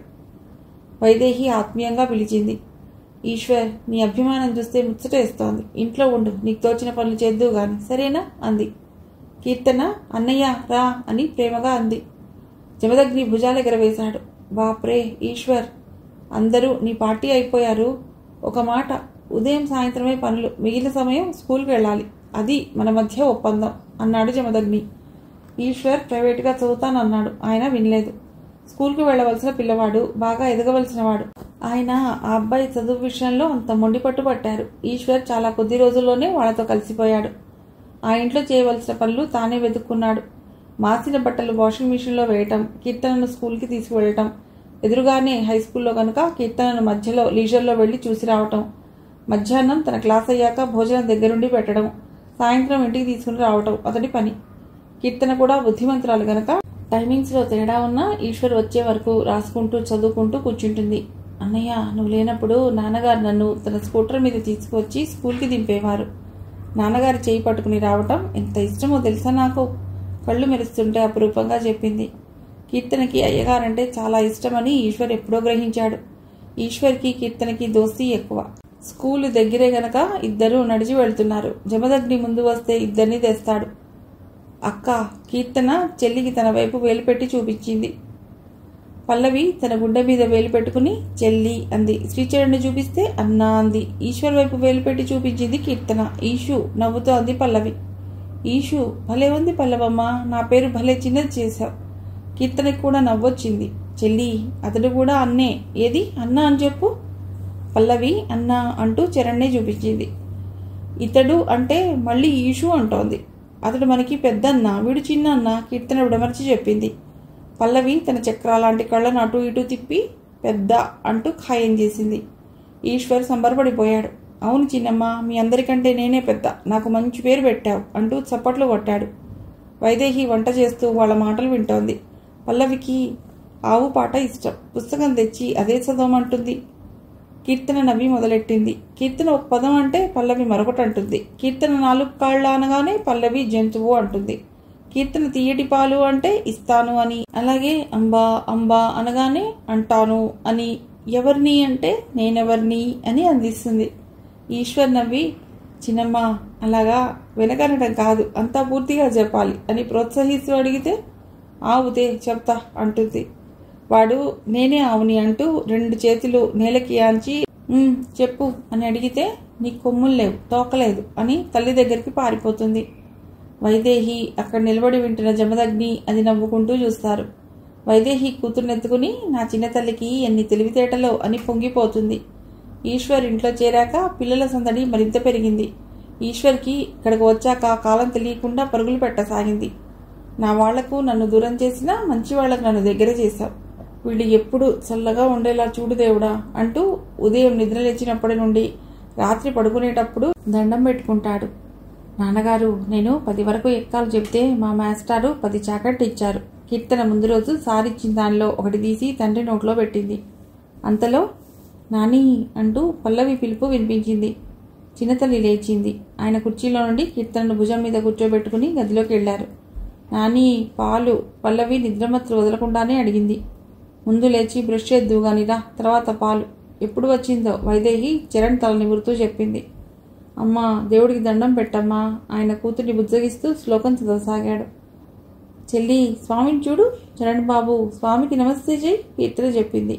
వైదేహి ఆత్మీయంగా పిలిచింది ఈశ్వర్ నీ అభిమానం చూస్తే ముచ్చటేస్తోంది ఇంట్లో ఉండు నీకు తోచిన పనులు చేద్దు గాని సరేనా అంది కీర్తన అన్నయ్య రా అని ప్రేమగా అంది జమదగ్ని భుజాలు ఎగరవేశాడు బాప్రే ఈశ్వర్ అందరూ నీ పార్టీ అయిపోయారు ఒక మాట ఉదయం సాయంత్రమే పనులు మిగిలిన సమయం స్కూల్కి వెళ్ళాలి అది మన మధ్య ఒప్పందం అన్నాడు జమదగ్ని ఈశ్వర్ ప్రైవేట్గా చదువుతానన్నాడు ఆయన వినలేదు స్కూల్కి వెళ్ళవలసిన పిల్లవాడు బాగా ఎదగవలసినవాడు ఆయన ఆ అబ్బాయి చదువు విషయంలో అంత మొండి పట్టు పట్టారు ఈశ్వర్ చాలా కొద్ది రోజుల్లోనే వాళ్ళతో కలిసిపోయాడు ఆ ఇంట్లో చేయవలసిన పనులు తానే వెతుక్కున్నాడు మాసిన బట్టలు వాషింగ్ మిషన్లో వేయటం కీర్తనను స్కూల్కి తీసుకువెళ్ళటం ఎదురుగానే హై స్కూల్లో కనుక కీర్తనను మధ్యలో లీజర్లో వెళ్ళి చూసి రావటం మధ్యాహ్నం తన క్లాస్ అయ్యాక భోజనం దగ్గరుండి పెట్టడం సాయంత్రం ఇంటికి తీసుకుని రావటం అతడి పని కీర్తన కూడా బుద్ధిమంతురాలు గనక టైమింగ్స్లో తేడా ఉన్నా ఈశ్వర్ వచ్చే వరకు రాసుకుంటూ చదువుకుంటూ కూర్చుంటుంది అన్నయ్య నువ్వు లేనప్పుడు నాన్నగారు నన్ను తన స్కూటర్ మీద తీసుకువచ్చి స్కూల్కి దింపేవారు నాన్నగారు చేయి పట్టుకుని రావటం ఎంత ఇష్టమో తెలుసా నాకు కళ్ళు మెరుస్తుంటే అపురూపంగా చెప్పింది కీర్తనకి అయ్యగారంటే చాలా ఇష్టమని ఈశ్వర్ ఎప్పుడో గ్రహించాడు ఈశ్వర్కి కీర్తనకి దోస్తీ ఎక్కువ స్కూల్ దగ్గరే గనక ఇద్దరు నడిచి వెళ్తున్నారు జమదగ్ని ముందు వస్తే ఇద్దరిని తెస్తాడు అక్క కీర్తన చెల్లికి తన వైపు వేలు పెట్టి చూపించింది పల్లవి తన గుండె మీద వేలు పెట్టుకుని చెల్లి అంది శ్రీచరణ్ని చూపిస్తే అన్నా అంది ఈశ్వర్ వైపు వేలు పెట్టి చూపించింది కీర్తన ఈషు నవ్వుతూ అంది పల్లవి ఈషు భలే ఉంది పల్లవమ్మ నా పేరు భలే చిన్నది చేశావు కీర్తనకి కూడా నవ్వొచ్చింది చెల్లి అతడు కూడా అన్నే ఏది అన్నా అని చెప్పు పల్లవి అన్నా అంటూ చరణ్నే చూపించింది ఇతడు అంటే మళ్ళీ ఈషు అంటోంది అతడు మనకి పెద్దన్న వీడు చిన్న అన్న కీర్తన విడమర్చి చెప్పింది పల్లవి తన చక్రాలాంటి కళ్ళను అటు ఇటు తిప్పి పెద్ద అంటూ ఖాయం చేసింది ఈశ్వర్ సంబరపడిపోయాడు అవును చిన్నమ్మ మీ అందరికంటే నేనే పెద్ద నాకు మంచి పేరు పెట్టావు అంటూ చప్పట్లు కొట్టాడు వైదేహి వంట చేస్తూ వాళ్ళ మాటలు వింటోంది పల్లవికి ఆవు పాట ఇష్టం పుస్తకం తెచ్చి అదే చదవమంటుంది కీర్తన నవ్వి మొదలెట్టింది కీర్తన ఒక పదం అంటే పల్లవి మరొకటి అంటుంది కీర్తన నాలుగు కాళ్ళ అనగానే పల్లవి జంతువు అంటుంది కీర్తన తీయటి పాలు అంటే ఇస్తాను అని అలాగే అంబా అంబా అనగానే అంటాను అని ఎవరిని అంటే నేనెవరిని అని అందిస్తుంది ఈశ్వర్ నవ్వి చిన్నమ్మ అలాగా వెనకనడం కాదు అంతా పూర్తిగా చెప్పాలి అని ప్రోత్సహిస్తూ అడిగితే ఆవుతే చెప్తా అంటుంది వాడు నేనే అవుని అంటూ రెండు చేతులు నేలకి ఆంచి "ఉమ్, చెప్పు అని అడిగితే నీ కొమ్ములు లేవు తోకలేదు అని తల్లి దగ్గరికి పారిపోతుంది వైదేహి అక్కడ నిలబడి వింటున్న జమదగ్ని అది నవ్వుకుంటూ చూస్తారు వైదేహి కూతుర్నెత్తుకుని నా చిన్న తల్లికి ఎన్ని తెలివితేటలో అని పొంగిపోతుంది ఈశ్వర్ ఇంట్లో చేరాక పిల్లల సందడి మరింత పెరిగింది ఈశ్వర్కి ఇక్కడికి వచ్చాక కాలం తెలియకుండా పరుగులు పెట్టసాగింది నా వాళ్లకు నన్ను దూరం చేసినా మంచి వాళ్లకు నన్ను దగ్గర చేశావు వీళ్ళు ఎప్పుడు చల్లగా ఉండేలా చూడు దేవుడా అంటూ ఉదయం నిద్ర లేచినప్పటి నుండి రాత్రి పడుకునేటప్పుడు దండం పెట్టుకుంటాడు నాన్నగారు నేను పది వరకు ఎక్కాలు చెప్తే మా మాస్టారు పది చాకెట్ ఇచ్చారు కీర్తన ముందు రోజు సారిచ్చిన దానిలో ఒకటి తీసి తండ్రి నోట్లో పెట్టింది అంతలో నాని అంటూ పల్లవి పిలుపు వినిపించింది చిన్నతల్లి లేచింది ఆయన కుర్చీలో నుండి కీర్తనను భుజం మీద కూర్చోబెట్టుకుని గదిలోకి వెళ్లారు నాని పాలు పల్లవి నిద్రమత్తులు వదలకుండానే అడిగింది ముందు లేచి బ్రష్ చేద్దు గానిరా తర్వాత పాలు ఎప్పుడు వచ్చిందో వైదేహి చరణ్ తల నిమురుతూ చెప్పింది అమ్మా దేవుడికి దండం పెట్టమ్మా ఆయన కూతుర్ని బుజ్జగిస్తూ శ్లోకం చదవసాగాడు చెల్లి స్వామిని చూడు చరణ్ బాబు స్వామికి నమస్తే చెయ్యి కీర్తన చెప్పింది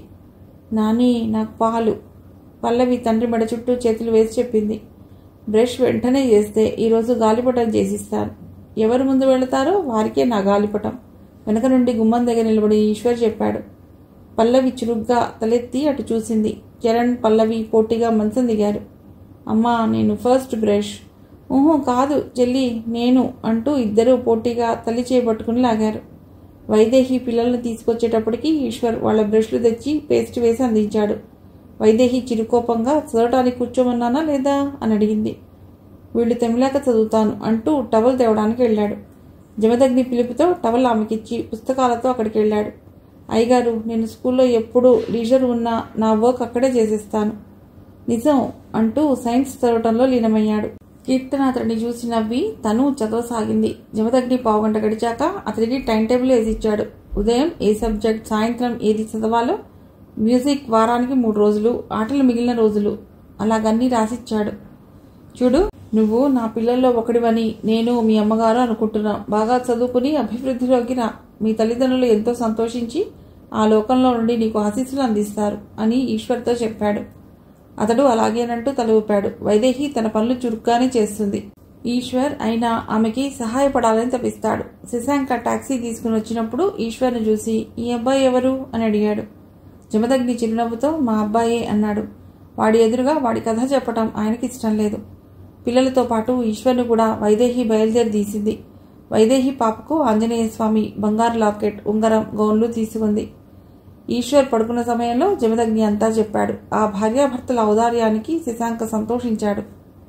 నాని నాకు పాలు పల్లవి తండ్రి మెడ చుట్టూ చేతులు వేసి చెప్పింది బ్రష్ వెంటనే చేస్తే ఈరోజు గాలిపటం చేసిస్తాను ఎవరు ముందు వెళతారో వారికే నా గాలిపటం వెనక నుండి గుమ్మం దగ్గర నిలబడి ఈశ్వర్ చెప్పాడు పల్లవి చురుగ్గా తలెత్తి అటు చూసింది చరణ్ పల్లవి పోటీగా మంచం దిగారు అమ్మా నేను ఫస్ట్ బ్రష్ ఊహు కాదు చెల్లి నేను అంటూ ఇద్దరూ పోటీగా తల్లి చేపట్టుకుని లాగారు వైదేహి పిల్లల్ని తీసుకొచ్చేటప్పటికి ఈశ్వర్ వాళ్ళ బ్రష్లు తెచ్చి పేస్ట్ వేసి అందించాడు వైదేహి చిరుకోపంగా చదవటానికి కూర్చోమన్నానా లేదా అని అడిగింది వీళ్ళు తెమిలాక చదువుతాను అంటూ టవల్ తేవడానికి వెళ్ళాడు జమదగ్ని పిలుపుతో టవల్ ఆమెకిచ్చి పుస్తకాలతో అక్కడికి వెళ్ళాడు అయ్యగారు నేను స్కూల్లో ఎప్పుడు లీజర్ ఉన్నా నా వర్క్ అక్కడే చేసేస్తాను నిజం అంటూ సైన్స్ చదవటంలో లీనమయ్యాడు కీర్తన అతడిని చూసి నవ్వి తను చదవసాగింది జమదగ్ని పావుగంట గడిచాక అతడికి టైం టేబుల్ వేసిచ్చాడు ఉదయం ఏ సబ్జెక్ట్ సాయంత్రం ఏది చదవాలో మ్యూజిక్ వారానికి మూడు రోజులు ఆటలు మిగిలిన రోజులు అలాగన్నీ రాసిచ్చాడు చూడు నువ్వు నా పిల్లల్లో ఒకడివని నేను మీ అమ్మగారు అనుకుంటున్నా బాగా చదువుకుని అభివృద్ధిలోకి రా మీ తల్లిదండ్రులు ఎంతో సంతోషించి ఆ లోకంలో నుండి నీకు ఆశీస్సులు అందిస్తారు అని ఈశ్వర్తో చెప్పాడు అతడు అలాగేనంటూ తల ఊపాడు వైదేహి తన పనులు చురుగ్గానే చేస్తుంది ఈశ్వర్ అయినా ఆమెకి సహాయపడాలని తప్పిస్తాడు శశాంక టాక్సీ తీసుకుని వచ్చినప్పుడు ఈశ్వర్ను చూసి ఈ అబ్బాయి ఎవరు అని అడిగాడు జమదగ్ని చిరునవ్వుతో మా అబ్బాయే అన్నాడు వాడి ఎదురుగా వాడి కథ చెప్పటం ఆయనకి ఇష్టం లేదు పిల్లలతో పాటు ఈశ్వర్ను కూడా వైదేహి బయలుదేరి తీసింది వైదేహి పాపకు ఆంజనేయ స్వామి బంగారు లాకెట్ ఉంగరం గౌన్లు తీసుకుంది ఈశ్వర్ పడుకున్న సమయంలో జమదగ్ని అంతా చెప్పాడు ఆ భార్యాభర్తల ఔదార్యానికి శశాంక సంతోషించాడు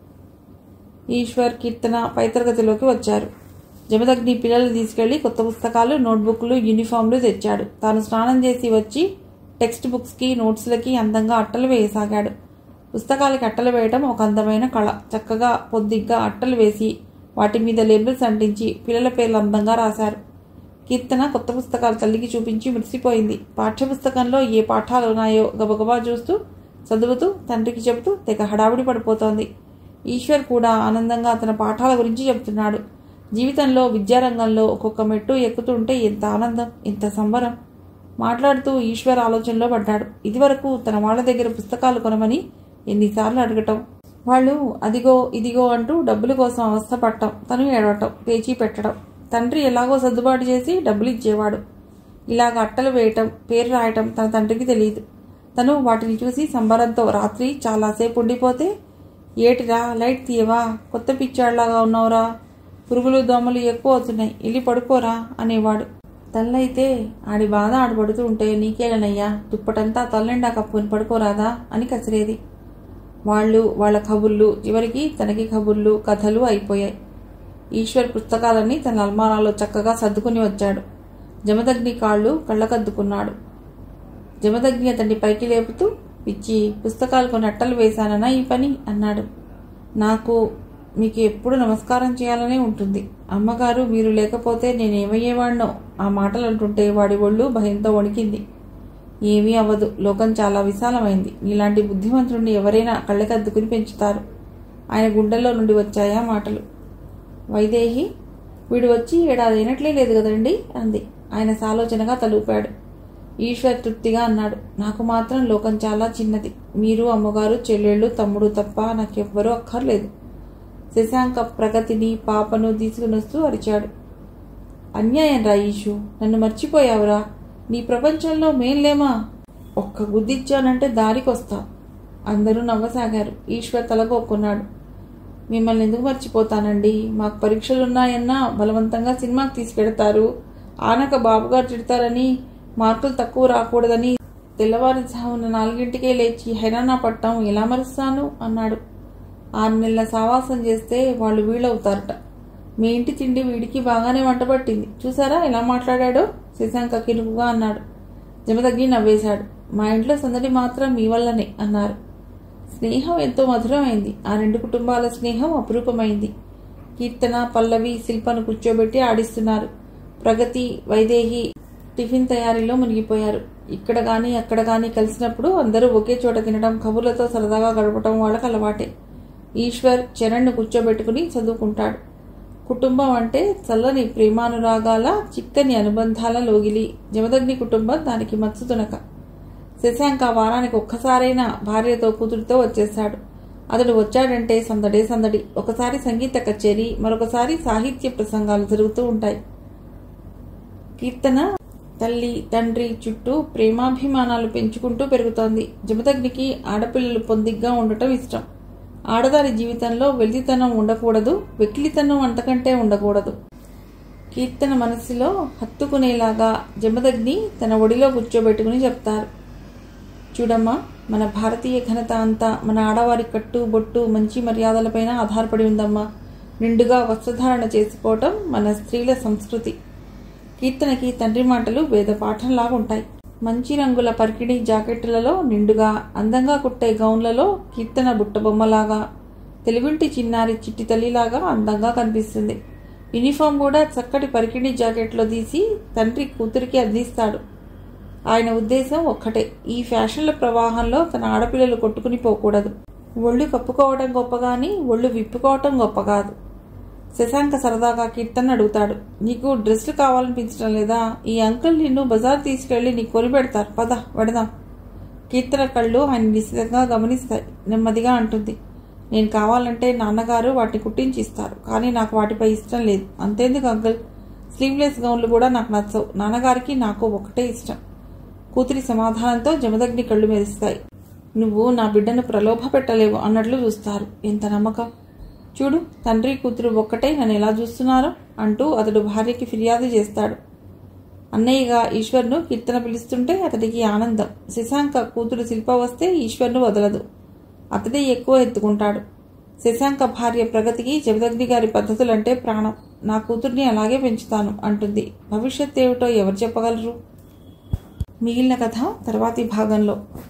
ఈశ్వర్ కీర్తన పై తరగతిలోకి వచ్చారు జమదగ్ని పిల్లలు తీసుకెళ్లి కొత్త పుస్తకాలు నోట్బుక్లు యూనిఫామ్లు తెచ్చాడు తాను స్నానం చేసి వచ్చి టెక్స్ట్ బుక్స్కి నోట్స్లకి అందంగా అట్టలు వేయసాగాడు పుస్తకాలకి అట్టలు వేయటం ఒక అందమైన కళ చక్కగా పొద్దిగ్గా అట్టలు వేసి వాటి మీద లేబుల్స్ అంటించి పిల్లల పేర్లు అందంగా రాశారు కీర్తన కొత్త పుస్తకాలు తల్లికి చూపించి మురిసిపోయింది పాఠ్యపుస్తకంలో ఏ పాఠాలు ఉన్నాయో గబగబా చూస్తూ చదువుతూ తండ్రికి చెబుతూ తెగ హడావిడి పడిపోతోంది ఈశ్వర్ కూడా ఆనందంగా తన పాఠాల గురించి చెబుతున్నాడు జీవితంలో విద్యారంగంలో ఒక్కొక్క మెట్టు ఎక్కుతుంటే ఎంత ఆనందం ఎంత సంబరం మాట్లాడుతూ ఈశ్వర్ ఆలోచనలో పడ్డాడు ఇదివరకు తన వాళ్ళ దగ్గర పుస్తకాలు కొనమని ఎన్నిసార్లు అడగటం వాళ్ళు అదిగో ఇదిగో అంటూ డబ్బుల కోసం అవస్థపడటం తను ఏడవటం పేచీ పెట్టడం తండ్రి ఎలాగో సర్దుబాటు చేసి డబ్బులు ఇచ్చేవాడు ఇలాగ అట్టలు వేయటం పేరు రాయటం తన తండ్రికి తెలియదు తను వాటిని చూసి సంబరంతో రాత్రి చాలాసేపు ఉండిపోతే ఏటిరా లైట్ తీయవా కొత్త పిచ్చాళ్లాగా ఉన్నావురా పురుగులు దోమలు ఎక్కువ అవుతున్నాయి వెళ్ళి పడుకోరా అనేవాడు తల్లైతే ఆడి బాధ ఆడు పడుతూ ఉంటే నీకేలనయ్యా దుప్పటంతా తల్లిండా కప్పుని పడుకోరాదా అని కసిరేది వాళ్ళు వాళ్ళ కబుర్లు చివరికి తనకి కబుర్లు కథలు అయిపోయాయి ఈశ్వర్ పుస్తకాలన్నీ తన అల్మారాలో చక్కగా సర్దుకుని వచ్చాడు జమదగ్ని కాళ్ళు కళ్ళకద్దుకున్నాడు జమదగ్ని అతన్ని పైకి లేపుతూ పిచ్చి పుస్తకాలు కొన్ని అట్టలు వేశానన్నా ఈ పని అన్నాడు నాకు మీకు ఎప్పుడు నమస్కారం చేయాలనే ఉంటుంది అమ్మగారు మీరు లేకపోతే నేనేమయ్యేవాడినో ఆ మాటలు అంటుంటే వాడి ఒళ్ళు భయంతో వణికింది ఏమీ అవ్వదు లోకం చాలా విశాలమైంది నీలాంటి బుద్ధిమంతుడిని ఎవరైనా కళ్ళకద్దుకుని పెంచుతారు ఆయన గుండెల్లో నుండి వచ్చాయా మాటలు వైదేహి వీడు వచ్చి ఏడాది అయినట్లే లేదు కదండి అంది ఆయన సాలోచనగా తలూపాడు ఈశ్వర్ తృప్తిగా అన్నాడు నాకు మాత్రం లోకం చాలా చిన్నది మీరు అమ్మగారు చెల్లెళ్ళు తమ్ముడు తప్ప నాకెవ్వరూ అక్కర్లేదు శశాంక ప్రగతిని పాపను తీసుకునొస్తూ అరిచాడు అన్యాయం రా ఈషు నన్ను మర్చిపోయావురా నీ ప్రపంచంలో మేల్లేమా ఒక్క గుద్దిచ్చానంటే దారికొస్తావు అందరూ నవ్వసాగారు ఈశ్వర్ తలగొక్కున్నాడు మిమ్మల్ని ఎందుకు మర్చిపోతానండి మాకు పరీక్షలున్నాయన్నా బలవంతంగా సినిమాకి తీసుకెడతారు ఆనక బాబుగారు తిడతారని మార్కులు తక్కువ రాకూడదని తెల్లవారుజామున నాలుగింటికే లేచి హైరానా పట్టం ఎలా మరుస్తాను అన్నాడు ఆరు నెలల సావాసం చేస్తే వాళ్ళు వీళ్ళవుతారట మీ ఇంటి తిండి వీడికి బాగానే వంట పట్టింది చూసారా ఎలా మాట్లాడాడో శశాంక కినుకుగా అన్నాడు జమదగ్గి నవ్వేశాడు మా ఇంట్లో సందడి మాత్రం మీ వల్లనే అన్నారు స్నేహం ఎంతో మధురమైంది ఆ రెండు కుటుంబాల స్నేహం అపురూపమైంది కీర్తన పల్లవి శిల్పను కూర్చోబెట్టి ఆడిస్తున్నారు ప్రగతి వైదేహి టిఫిన్ తయారీలో మునిగిపోయారు ఇక్కడ గాని అక్కడ గాని కలిసినప్పుడు అందరూ ఒకే చోట తినడం కబుర్లతో సరదాగా గడపడం వాళ్ళకి అలవాటే ఈశ్వర్ చరణ్ను కూర్చోబెట్టుకుని చదువుకుంటాడు కుటుంబం అంటే చల్లని ప్రేమానురాగాల చిక్కని అనుబంధాల లోగిలి జమదగ్ని కుటుంబం దానికి మత్సు తునక శశాంక వారానికి ఒక్కసారైనా భార్యతో కూతురితో వచ్చేశాడు అతడు వచ్చాడంటే సందడే సందడి ఒకసారి సంగీత కచేరీ మరొకసారి సాహిత్య ప్రసంగాలు జరుగుతూ ఉంటాయి కీర్తన తల్లి తండ్రి చుట్టూ ప్రేమాభిమానాలు పెంచుకుంటూ పెరుగుతోంది జమదగ్నికి ఆడపిల్లలు పొందిగ్గా ఉండటం ఇష్టం ఆడదాని జీవితంలో వెలితితనం ఉండకూడదు వెకిలితనం అంతకంటే ఉండకూడదు కీర్తన మనసులో హత్తుకునేలాగా జమదగ్ని తన ఒడిలో కూర్చోబెట్టుకుని చెప్తారు చూడమ్మా మన భారతీయ ఘనత అంతా మన ఆడవారి కట్టు బొట్టు మంచి మర్యాదలపైన ఆధారపడి ఉందమ్మా నిండుగా వస్త్రధారణ చేసుకోవటం మన స్త్రీల సంస్కృతి కీర్తనకి తండ్రి మాటలు వేద పాఠంలాగా ఉంటాయి మంచి రంగుల పరికిణి జాకెట్లలో నిండుగా అందంగా కుట్టే గౌన్లలో కీర్తన బుట్టబొమ్మలాగా తెలుగుంటి చిన్నారి చిట్టి తల్లిలాగా అందంగా కనిపిస్తుంది యూనిఫామ్ కూడా చక్కటి పరికిణి జాకెట్లో తీసి తండ్రి కూతురికి అందిస్తాడు ఆయన ఉద్దేశం ఒక్కటే ఈ ఫ్యాషన్ల ప్రవాహంలో తన ఆడపిల్లలు కొట్టుకుని పోకూడదు ఒళ్ళు కప్పుకోవడం గొప్ప కానీ ఒళ్ళు విప్పుకోవటం గొప్ప కాదు శశాంక సరదాగా కీర్తన్ అడుగుతాడు నీకు డ్రెస్సులు కావాలనిపించడం లేదా ఈ అంకుల్ నిన్ను బజార్ తీసుకెళ్లి నీకు కొని పెడతారు పద వెడదాం కీర్తన కళ్ళు ఆయన నిశ్చితంగా గమనిస్తాయి నెమ్మదిగా అంటుంది నేను కావాలంటే నాన్నగారు వాటిని కుట్టించి ఇస్తారు కానీ నాకు వాటిపై ఇష్టం లేదు అంతేందుకు అంకుల్ స్లీవ్లెస్ గౌన్లు కూడా నాకు నచ్చవు నాన్నగారికి నాకు ఒకటే ఇష్టం కూతురి సమాధానంతో జమదగ్ని కళ్ళు మెరుస్తాయి నువ్వు నా బిడ్డను ప్రలోభ పెట్టలేవు అన్నట్లు చూస్తారు ఎంత నమ్మకం చూడు తండ్రి కూతురు ఒక్కటే నన్ను ఎలా చూస్తున్నారో అంటూ అతడు భార్యకి ఫిర్యాదు చేస్తాడు అన్నయ్యగా ఈశ్వర్ను కీర్తన పిలుస్తుంటే అతడికి ఆనందం శశాంక కూతురు శిల్ప వస్తే ఈశ్వర్ను వదలదు అతడే ఎక్కువ ఎత్తుకుంటాడు శశాంక భార్య ప్రగతికి జమదగ్ని గారి పద్ధతులంటే ప్రాణం నా కూతుర్ని అలాగే పెంచుతాను అంటుంది భవిష్యత్ ఏమిటో ఎవరు చెప్పగలరు మిగిలిన కథ తర్వాతి భాగంలో